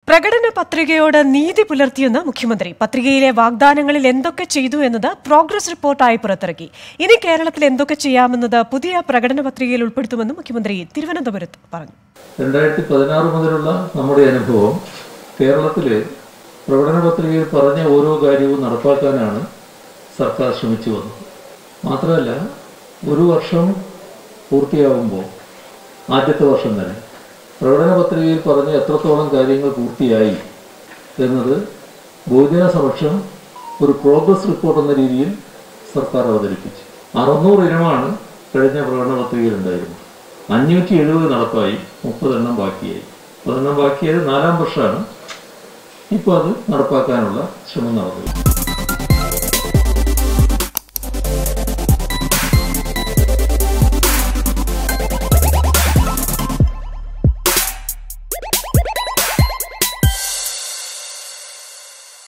പ്രകടന പത്രികയോട് നീതി പുലർത്തിയെന്ന് മുഖ്യമന്ത്രി പത്രികയിലെ വാഗ്ദാനങ്ങളിൽ എന്തൊക്കെ ചെയ്തു എന്നത് പ്രോഗ്രസ് റിപ്പോർട്ടായി പുറത്തിറക്കി ഇനി കേരളത്തിൽ എന്തൊക്കെ ചെയ്യാമെന്നത് പുതിയ പ്രകടന പത്രികയിൽ ഉൾപ്പെടുത്തുമെന്ന് മുഖ്യമന്ത്രി തിരുവനന്തപുരത്ത് പറഞ്ഞു രണ്ടായിരത്തി പതിനാറ് മുതലുള്ള നമ്മുടെ അനുഭവം കേരളത്തിൽ പ്രകടന പത്രികയിൽ പറഞ്ഞ ഓരോ കാര്യവും നടപ്പാക്കാനാണ് സർക്കാർ ശ്രമിച്ചു വന്നത് മാത്രമല്ല ഒരു വർഷം പൂർത്തിയാകുമ്പോൾ ആദ്യത്തെ വർഷം തന്നെ പ്രകടന പത്രികയിൽ പറഞ്ഞ എത്രത്തോളം കാര്യങ്ങൾ പൂർത്തിയായി എന്നത് ബഹുജന സമക്ഷം ഒരു പ്രോഗ്രസ് റിപ്പോർട്ട് എന്ന രീതിയിൽ സർക്കാർ അവതരിപ്പിച്ചു അറുന്നൂറ് ഇനമാണ് കഴിഞ്ഞ പ്രകടന പത്രികയിൽ ഉണ്ടായിരുന്നത് അഞ്ഞൂറ്റി എഴുപത് നടപ്പായി മുപ്പതെണ്ണം ബാക്കിയായി മുപ്പതെണ്ണം ബാക്കിയായത് നാലാം വർഷമാണ് ഇപ്പോൾ അത് നടപ്പാക്കാനുള്ള ശ്രമം നടന്നത്